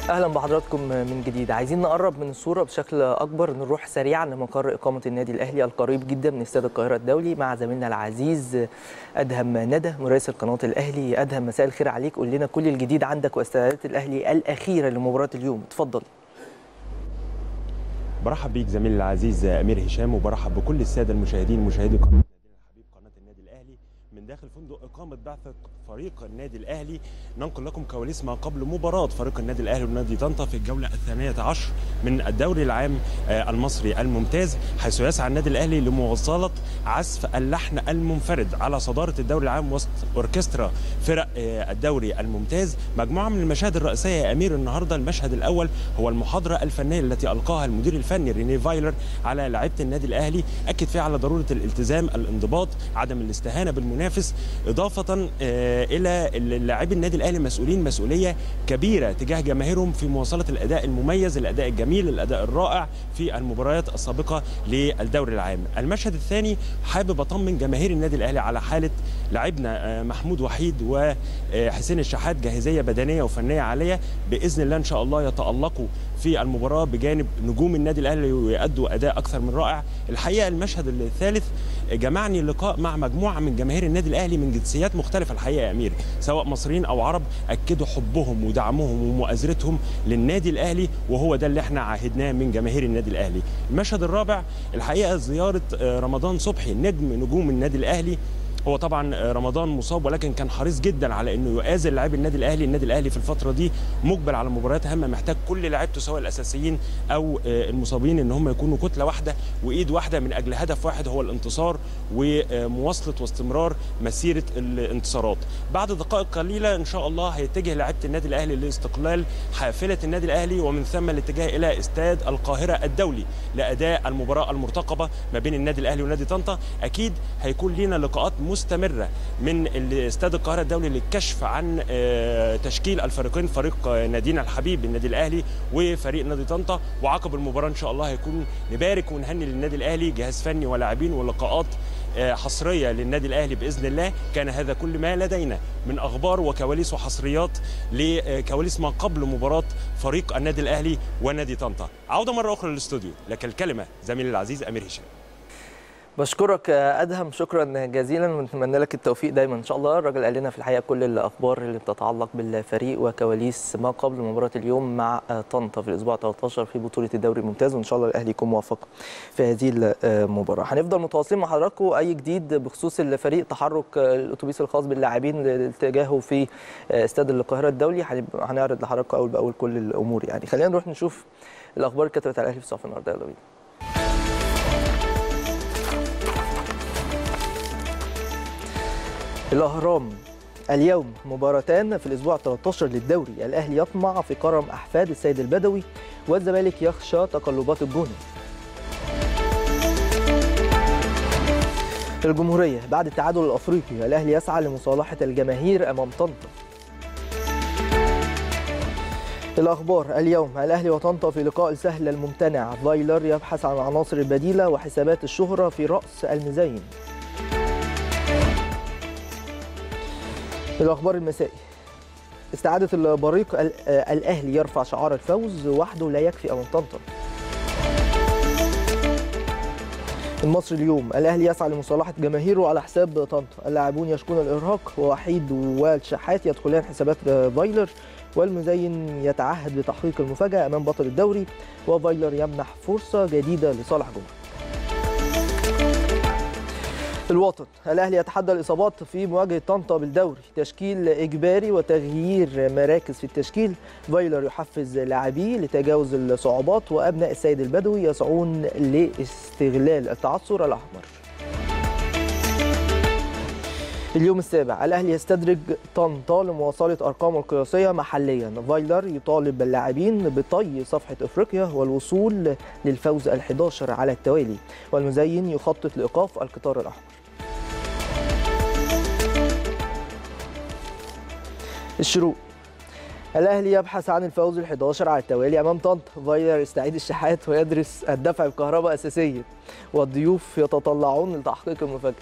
اهلا بحضراتكم من جديد عايزين نقرب من الصوره بشكل اكبر نروح سريعا لمقر اقامه النادي الاهلي القريب جدا من استاد القاهره الدولي مع زميلنا العزيز ادهم ندى مراسل قناه الاهلي ادهم مساء الخير عليك قول لنا كل الجديد عندك واستعدادات الاهلي الاخيره لمباراه اليوم اتفضل برحب بيك زميلي العزيز امير هشام وبرحب بكل الساده المشاهدين مشاهدي قناه نادينا الحبيب قناه النادي الاهلي من داخل فندق اقامه بعثه فريق النادي الاهلي ننقل لكم كواليس ما قبل مباراه فريق النادي الاهلي ونادي طنطا في الجوله الثانيه عشر من الدوري العام المصري الممتاز حيث يسعى النادي الاهلي لمواصله عزف اللحن المنفرد على صداره الدوري العام وسط اوركسترا فرق الدوري الممتاز مجموعه من المشاهد الرئيسيه يا امير النهارده المشهد الاول هو المحاضره الفنيه التي القاها المدير الفني ريني فايلر على لاعيبه النادي الاهلي اكد فيها على ضروره الالتزام الانضباط عدم الاستهانه بالمنافس اضافه الى لاعبي النادي الاهلي مسؤولين مسؤوليه كبيره تجاه جماهيرهم في مواصله الاداء المميز الاداء الجميل الاداء الرائع في المباريات السابقه للدوري العام المشهد الثاني حابب اطمن جماهير النادي الاهلي على حاله لاعبنا محمود وحيد وحسين الشحات جاهزيه بدنيه وفنيه عاليه باذن الله ان شاء الله يتالقوا في المباراه بجانب نجوم النادي الاهلي ويؤدوا اداء اكثر من رائع الحقيقه المشهد الثالث جمعني لقاء مع مجموعه من جماهير النادي الاهلي من جنسيات مختلفه الحقيقه يا امير سواء مصريين او عرب اكدوا حبهم ودعمهم ومؤازرتهم للنادي الاهلي وهو ده اللي احنا عاهدناه من جماهير النادي الاهلي المشهد الرابع الحقيقه زياره رمضان صبحي نجم نجوم النادي الاهلي هو طبعا رمضان مصاب ولكن كان حريص جدا على انه يؤازر لاعبي النادي الاهلي، النادي الاهلي في الفتره دي مقبل على مباريات هامه محتاج كل لاعيبته سواء الاساسيين او المصابين ان هم يكونوا كتله واحده وايد واحده من اجل هدف واحد هو الانتصار ومواصله واستمرار مسيره الانتصارات. بعد دقائق قليله ان شاء الله هيتجه لاعيبه النادي الاهلي لاستقلال حافله النادي الاهلي ومن ثم الاتجاه الى استاد القاهره الدولي لاداء المباراه المرتقبه ما بين النادي الاهلي ونادي طنطا، اكيد هيكون لينا لقاءات مستمره من استاد القاهره الدولي للكشف عن تشكيل الفريقين فريق نادينا الحبيب النادي الاهلي وفريق نادي طنطا وعقب المباراه ان شاء الله هيكون نبارك ونهني للنادي الاهلي جهاز فني ولاعبين ولقاءات حصريه للنادي الاهلي باذن الله كان هذا كل ما لدينا من اخبار وكواليس وحصريات لكواليس ما قبل مباراه فريق النادي الاهلي ونادي طنطا عوده مره اخرى للاستوديو لك الكلمه زميلي العزيز امير هشام بشكرك ادهم شكرا جزيلا ونتمنى لك التوفيق دايما ان شاء الله الراجل قال لنا في الحقيقه كل الاخبار اللي بتتعلق بالفريق وكواليس ما قبل مباراه اليوم مع طنطا في الاسبوع 13 في بطوله الدوري الممتاز وان شاء الله الاهلي يكون موفق في هذه المباراه هنفضل متواصلين مع حضراتكم اي جديد بخصوص الفريق تحرك الاتوبيس الخاص باللاعبين لاتجاهه في استاد القاهره الدولي هنعرض لحضراتكم اول باول كل الامور يعني خلينا نروح نشوف الاخبار اللي كتبت على الاهلي في صف النهارده يلا بينا الأهرام اليوم مباراتان في الأسبوع 13 للدوري الأهلي يطمع في كرم أحفاد السيد البدوي والزمالك يخشى تقلبات الجونة الجمهورية بعد التعادل الأفريقي الأهلي يسعى لمصالحة الجماهير أمام طنطا الأخبار اليوم الأهلي وطنطا في لقاء سهل الممتنع فايلر يبحث عن عناصر البديلة وحسابات الشهرة في رأس الميزان الأخبار المسائي استعادة البريق الأهلي يرفع شعار الفوز وحده لا يكفي أمام طنطا المصري اليوم الأهلي يسعى لمصالحة جماهيره على حساب طنطا اللاعبون يشكون الإرهاق ووحيد والشحات يدخلان حسابات فايلر والمزين يتعهد بتحقيق المفاجأة أمام بطل الدوري وفايلر يمنح فرصة جديدة لصالح جمهور الوطن الاهلي يتحدى الاصابات في مواجهه طنطا بالدوري تشكيل اجباري وتغيير مراكز في التشكيل فايلر يحفز لاعبيه لتجاوز الصعوبات وابناء السيد البدوي يسعون لاستغلال التعثر الاحمر اليوم السابع الاهلي يستدرج طنطا لمواصله ارقامه القياسيه محليا فايلر يطالب اللاعبين بطي صفحه افريقيا والوصول للفوز ال11 على التوالي والمزين يخطط لايقاف القطار الاحمر الشروق الاهلي يبحث عن الفوز ال11 على التوالي امام طنطا فايلر يستعيد الشحات ويدرس الدفع بكهرباء اساسيه والضيوف يتطلعون لتحقيق المفاجاه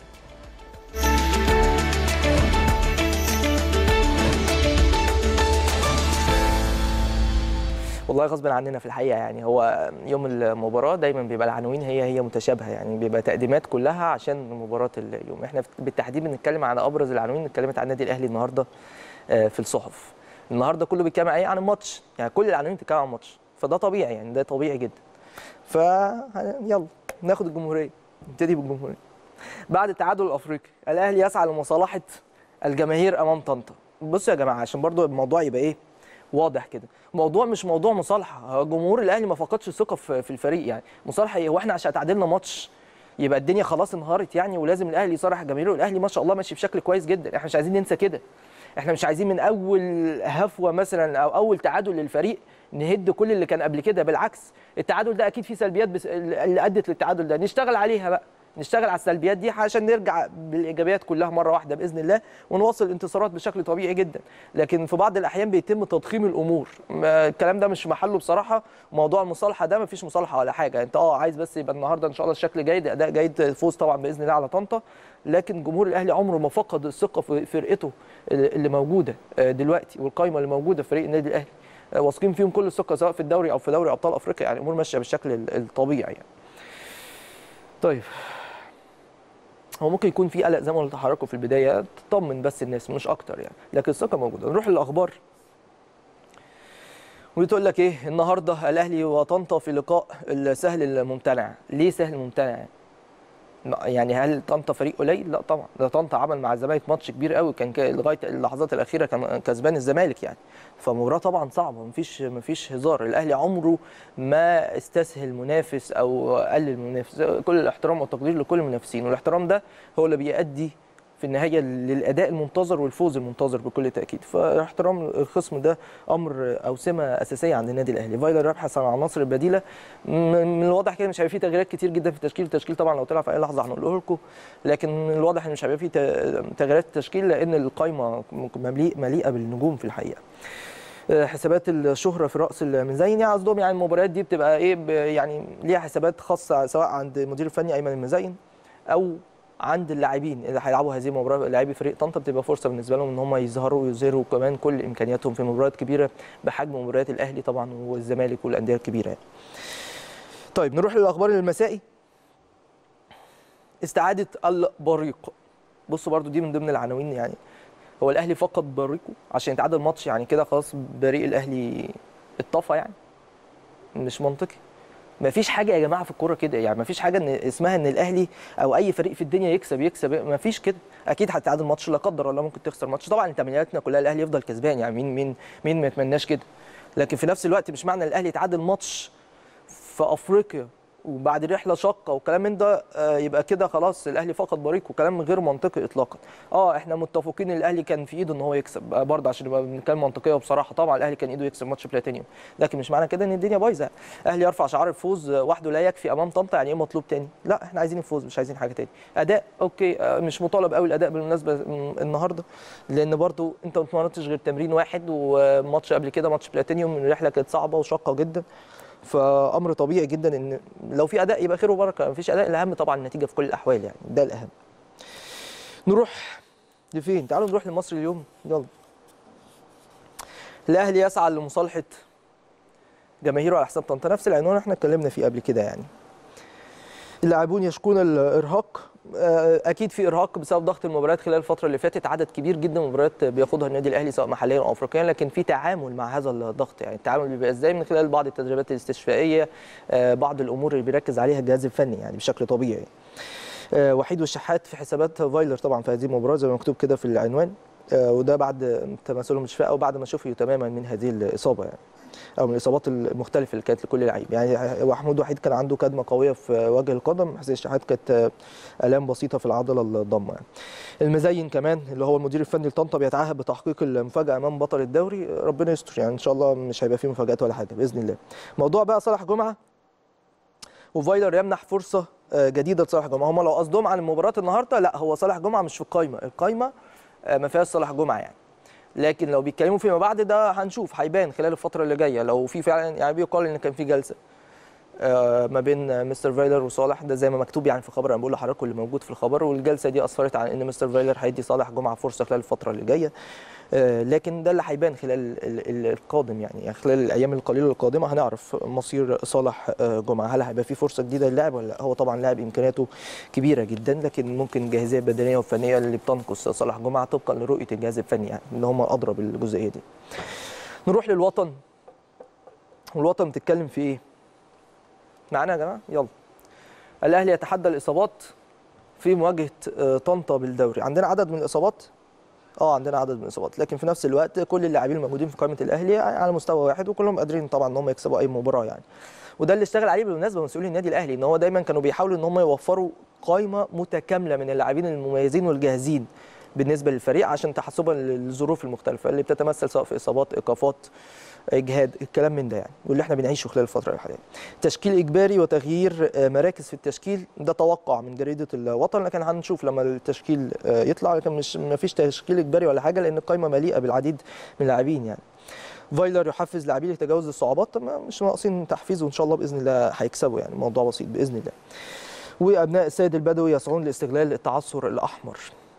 والله غصب عننا في الحقيقه يعني هو يوم المباراه دايما بيبقى العناوين هي هي متشابهه يعني بيبقى تقديمات كلها عشان مباراه اليوم احنا بالتحديد بنتكلم على ابرز العناوين اللي اتكلمت عن النادي الاهلي النهارده آه، في الصحف النهارده كله بيتكلم ايه عن الماتش يعني كل العناوين بتتكلم عن الماتش فده طبيعي يعني ده طبيعي جدا ف يلا ناخد الجمهوريه نبتدي بالجمهوريه بعد التعادل الافريقي الاهلي يسعى لمصالحه الجماهير امام طنطا بصوا يا جماعه عشان برضو الموضوع يبقى ايه واضح كده موضوع مش موضوع مصالحه هو جمهور الاهلي ما فقدش الثقه في في الفريق يعني مصالحه ايه هو احنا عشان تعادلنا ماتش يبقى الدنيا خلاص انهارت يعني ولازم الاهلي يصالح جماهيره الاهلي ما شاء الله ماشي بشكل كويس جدا احنا مش عايزين ننسى كده احنا مش عايزين من اول هفوه مثلا او اول تعادل للفريق نهد كل اللي كان قبل كده بالعكس التعادل ده اكيد فيه سلبيات بس اللي ادت للتعادل ده نشتغل عليها بقى نشتغل على السلبيات دي عشان نرجع بالايجابيات كلها مره واحده باذن الله ونواصل الانتصارات بشكل طبيعي جدا لكن في بعض الاحيان بيتم تضخيم الامور ما- الكلام ده مش محله بصراحه موضوع المصالحه ده مفيش مصالحه ولا حاجه انت اه عايز بس يبقى النهارده ان شاء الله الشكل جيد اداء جيد فوز طبعا باذن الله على طنطا لكن جمهور الاهلي عمره ما فقد الثقه في فرقته اللي موجوده آه، دلوقتي والقائمه اللي موجوده في فريق النادي الاهلي آه، واثقين فيهم كل الثقه سواء في الدوري او في دوري ابطال افريقيا يعني الامور ماشيه بالشكل ال- الطبيعي يعني. طيب هو ممكن يكون في قلق زي ما قلت لحضراتكم في البدايه تطمن بس الناس مش اكتر يعني لكن الثقه موجوده نروح للاخبار وتقول لك ايه النهارده الاهلي وطنطا في لقاء السهل الممتنع ليه سهل ممتنع يعني هل طنطا فريق قليل لا طبعا ده طنطا عمل مع الزمالك ماتش كبير قوي كان ك- لغايه اللحظات الاخيره كان كسبان الزمالك يعني فمباراه طبعا صعبه مفيش مفيش هزار الاهلي عمره ما استسهل منافس او قلل منافس كل الاحترام والتقدير لكل المنافسين والاحترام ده هو اللي بيؤدي في النهايه للاداء المنتظر والفوز المنتظر بكل تاكيد فاحترام الخصم ده امر او سمه اساسيه عند النادي الاهلي فايلر يبحث عن العناصر البديله م- من الواضح كده مش هيبقى فيه تغييرات كتير جدا في التشكيل التشكيل طبعا لو طلع في اي لحظه هنقوله لكم لكن من الواضح ان مش هيبقى فيه ت- تغييرات في التشكيل لان القايمه مليء- مليئه بالنجوم في الحقيقه آه، حسابات الشهره في راس الميزان يعني قصدهم يعني المباريات دي بتبقى ايه ب- يعني ليها حسابات خاصه سواء عند المدير الفني ايمن المزين او عند اللاعبين اللي هيلعبوا هذه المباراه لاعبي فريق طنطا بتبقى فرصه بالنسبه لهم ان هم يظهروا ويظهروا كمان كل امكانياتهم في مباريات كبيره بحجم مباريات الاهلي طبعا والزمالك والانديه الكبيره يعني. طيب نروح للاخبار المسائي استعاده البريق بصوا برضو دي من ضمن العناوين يعني هو الاهلي فقد بريقه عشان يتعادل ماتش يعني كده خلاص بريق الاهلي اتطفى يعني مش منطقي ما فيش حاجه يا جماعه في الكوره كده يعني ما فيش حاجه ان اسمها ان الاهلي او اي فريق في الدنيا يكسب يكسب ما فيش كده اكيد هتتعادل ماتش لا قدر الله ممكن تخسر ماتش طبعا تمنياتنا كلها الاهلي يفضل كسبان يعني مين مين مين ما يتمناش كده لكن في نفس الوقت مش معنى الاهلي يتعادل ماتش في افريقيا وبعد رحله شاقه وكلام من ده آه، يبقى كده خلاص الاهلي فقد بريق وكلام غير منطقي اطلاقا اه احنا متفقين ان الاهلي كان في ايده ان هو يكسب آه، برضه عشان نبقى بنتكلم منطقيه وبصراحه طبعا الاهلي كان ايده يكسب ماتش بلاتينيوم لكن مش معنى كده ان الدنيا بايظه الاهلي يرفع شعار الفوز آه، وحده لا يكفي امام طنطا يعني ايه مطلوب تاني لا احنا عايزين الفوز مش عايزين حاجه تاني اداء اوكي آه، مش مطالب قوي الاداء بالمناسبه م- النهارده لان برضه انت ما اتمرنتش غير تمرين واحد وماتش قبل كده ماتش بلاتينيوم الرحله كانت صعبه وشاقه جدا فامر طبيعي جدا ان لو في اداء يبقى خير وبركه مفيش اداء الاهم طبعا النتيجه في كل الاحوال يعني ده الاهم نروح لفين تعالوا نروح لمصر اليوم يلا الاهلي يسعى لمصالحه جماهيره على حساب طنطا نفس العنوان احنا اتكلمنا فيه قبل كده يعني اللاعبون يشكون الارهاق آه، اكيد في ارهاق بسبب ضغط المباريات خلال الفتره اللي فاتت عدد كبير جدا من المباريات بياخدها النادي الاهلي سواء محليا او افريقيا لكن في تعامل مع هذا الضغط يعني التعامل بيبقى ازاي من خلال بعض التدريبات الاستشفائيه آه، بعض الامور اللي بيركز عليها الجهاز الفني يعني بشكل طبيعي آه، وحيد والشحات في حسابات فايلر طبعا في هذه المباراه زي ما مكتوب كده في العنوان آه، وده بعد تماثلهم الشفاء وبعد ما شفيوا تماما من هذه الاصابه يعني او من الاصابات المختلفه اللي كانت لكل لعيب يعني محمود وحيد كان عنده كدمه قويه في وجه القدم حسين الشحات كانت آه، الام بسيطه في العضله الضمه يعني. المزين كمان اللي هو المدير الفني لطنطا بيتعهد بتحقيق المفاجاه امام بطل الدوري ربنا يستر يعني ان شاء الله مش هيبقى فيه مفاجات ولا حاجه باذن الله موضوع بقى صالح جمعه وفايلر يمنح فرصه آه، جديده لصالح جمعه هم لو قصدهم عن مباراه النهارده لا هو صالح جمعه مش في القايمه القايمه آه، ما فيهاش صالح جمعه يعني لكن لو بيتكلموا فيما بعد ده هنشوف هيبان خلال الفتره اللي جايه لو في فعلا يعني بيقال ان كان في جلسه آه، ما بين مستر فايلر وصالح ده زي ما مكتوب يعني في الخبر انا بقول لحضراتكم اللي موجود في الخبر والجلسه دي اسفرت عن ان مستر فايلر هيدي صالح جمعه فرصه خلال الفتره اللي جايه آه، لكن ده اللي هيبان خلال ال- ال- القادم يعني, يعني خلال الايام القليله القادمه هنعرف مصير صالح آه، جمعه هل هيبقى في فرصه جديده للاعب ولا لا هو طبعا لاعب امكانياته كبيره جدا لكن ممكن الجاهزيه البدنيه والفنيه اللي بتنقص صالح جمعه طبقا لرؤيه الجهاز الفني يعني ان هم ادرى بالجزئيه دي نروح للوطن والوطن بتتكلم في ايه معانا يا جماعه يلا الاهلي يتحدى الاصابات في مواجهه آه، طنطا بالدوري عندنا عدد من الاصابات اه عندنا عدد من الاصابات لكن في نفس الوقت كل اللاعبين الموجودين في قائمه الاهلي على مستوى واحد وكلهم قادرين طبعا ان هم يكسبوا اي مباراه يعني وده اللي اشتغل عليه بالمناسبه مسؤولي النادي الاهلي ان هو دايما كانوا بيحاولوا ان هم يوفروا قائمه متكامله من اللاعبين المميزين والجاهزين بالنسبه للفريق عشان تحسبا للظروف المختلفه اللي بتتمثل سواء في اصابات ايقافات اجهاد الكلام من ده يعني واللي احنا بنعيشه خلال الفتره الحاليه تشكيل اجباري وتغيير آه، مراكز في التشكيل ده توقع من جريده الوطن لكن هنشوف لما التشكيل آه، يطلع لكن مش ما فيش تشكيل اجباري ولا حاجه لان القائمه مليئه بالعديد من اللاعبين يعني فايلر يحفز لاعبيه لتجاوز الصعوبات طب ما مش ناقصين تحفيز وان شاء الله باذن الله هيكسبوا يعني الموضوع بسيط باذن الله وابناء السيد البدوي يسعون لاستغلال التعثر الاحمر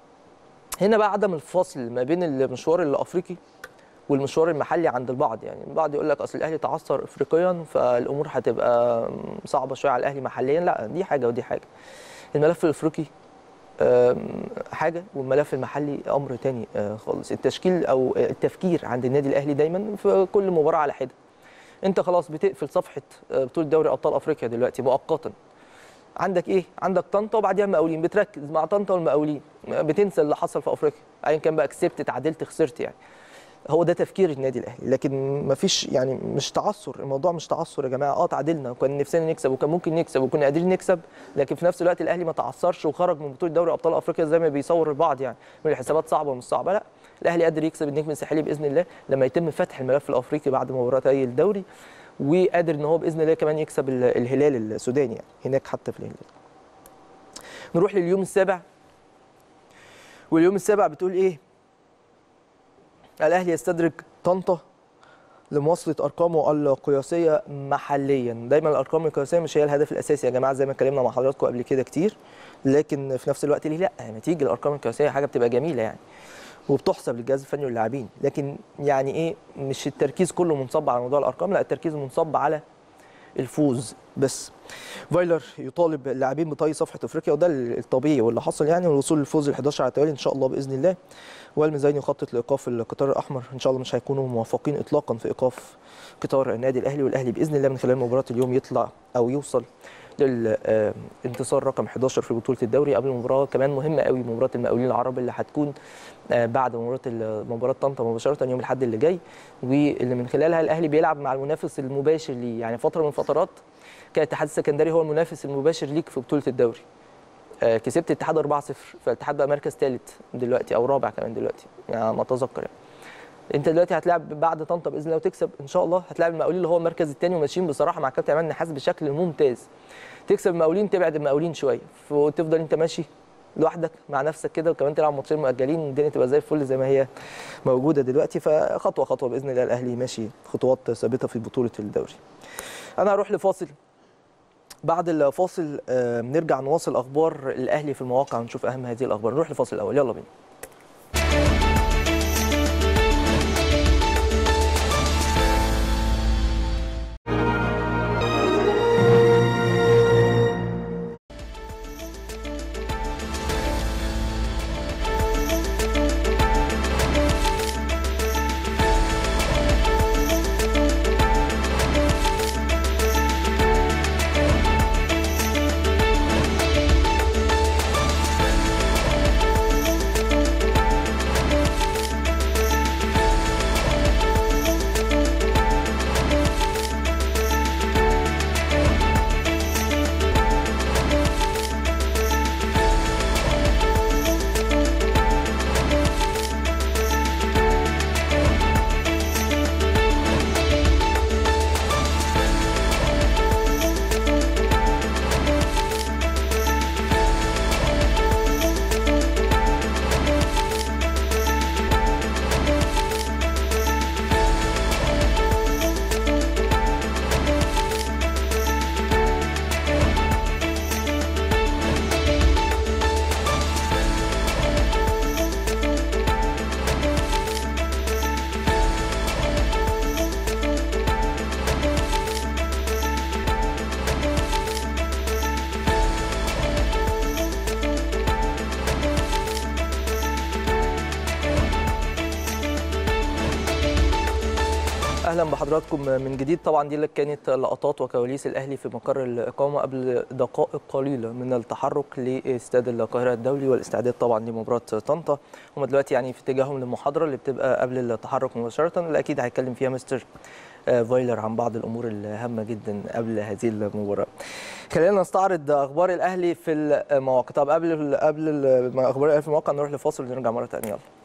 هنا بقى عدم الفصل ما بين المشوار الافريقي والمشوار المحلي عند البعض يعني البعض يقول لك اصل الاهلي تعثر افريقيا فالامور هتبقى صعبه شويه على الاهلي محليا لا دي حاجه ودي حاجه الملف الافريقي آم، حاجه والملف المحلي امر تاني آه، خالص التشكيل او التفكير عند النادي الاهلي دايما في كل مباراه على حده انت خلاص بتقفل صفحه آه، بطوله دوري ابطال افريقيا دلوقتي مؤقتا عندك ايه عندك طنطا وبعديها المقاولين بتركز مع طنطا والمقاولين بتنسى اللي حصل في افريقيا ايا كان بقى كسبت تعادلت خسرت يعني هو ده تفكير النادي الاهلي لكن مفيش يعني مش تعثر الموضوع مش تعثر يا جماعه اه تعادلنا وكان نفسنا نكسب وكان ممكن نكسب وكنا قادرين نكسب لكن في نفس الوقت الاهلي ما تعثرش وخرج من بطوله دوري ابطال افريقيا زي ما بيصور البعض يعني من الحسابات صعبه ومش صعبه لا الاهلي قادر يكسب النجم الساحلي باذن الله لما يتم فتح الملف الافريقي بعد مباراتي الدوري وقادر ان هو باذن الله كمان يكسب ال- الهلال السوداني يعني هناك حتى في الهلال نروح لليوم السابع واليوم السابع بتقول ايه الاهلي يستدرك طنطا لمواصله ارقامه القياسيه محليا دايما الارقام القياسيه مش هي الهدف الاساسي يا جماعه زي ما اتكلمنا مع حضراتكم قبل كده كتير لكن في نفس الوقت ليه لا لما تيجي الارقام القياسيه حاجه بتبقى جميله يعني وبتحسب للجهاز الفني واللاعبين لكن يعني ايه مش التركيز كله منصب على موضوع الارقام لا التركيز منصب على الفوز بس فايلر يطالب اللاعبين بطي صفحه افريقيا وده الطبيعي واللي حصل يعني والوصول للفوز ال 11 على التوالي ان شاء الله باذن الله والميزان يخطط لايقاف القطار الاحمر ان شاء الله مش هيكونوا موافقين اطلاقا في ايقاف قطار النادي الاهلي والاهلي باذن الله من خلال مباراه اليوم يطلع او يوصل للانتصار رقم 11 في بطوله الدوري قبل مباراه كمان مهمه قوي مباراه المقاولين العرب اللي هتكون آه، بعد مباراه ال- مباراه طنطا مباشره يوم الاحد اللي جاي واللي من خلالها الاهلي بيلعب مع المنافس المباشر ليه يعني فتره من فترات كان الاتحاد السكندري هو المنافس المباشر ليك في بطوله الدوري آه، كسبت الاتحاد 4-0 فالاتحاد بقى مركز ثالث دلوقتي او رابع كمان دلوقتي يعني ما اتذكر يعني. انت دلوقتي هتلعب بعد طنطا باذن الله وتكسب ان شاء الله هتلاعب المقاولين اللي هو المركز الثاني وماشيين بصراحه مع كابتن عماد نحاس بشكل ممتاز تكسب المقاولين تبعد المقاولين شويه وتفضل انت ماشي لوحدك مع نفسك كده وكمان تلعب ماتشين مؤجلين الدنيا تبقى زي الفل زي ما هي موجوده دلوقتي فخطوه خطوه باذن الله الاهلي ماشي خطوات ثابته في بطوله الدوري. انا هروح لفاصل بعد الفاصل آه، نرجع نواصل اخبار الاهلي في المواقع ونشوف اهم هذه الاخبار نروح لفاصل الاول يلا بينا اهلا بحضراتكم من جديد طبعا دي اللي كانت لقطات وكواليس الاهلي في مقر الاقامه قبل دقائق قليله من التحرك لاستاد القاهره الدولي والاستعداد طبعا لمباراه طنطا هم دلوقتي يعني في اتجاههم للمحاضره اللي بتبقى قبل التحرك مباشره اللي اكيد هيتكلم فيها مستر فايلر عن بعض الامور الهامه جدا قبل هذه المباراه. خلينا نستعرض اخبار الاهلي في المواقع طب قبل قبل اخبار الاهلي في المواقع نروح لفاصل ونرجع مره ثانيه يلا.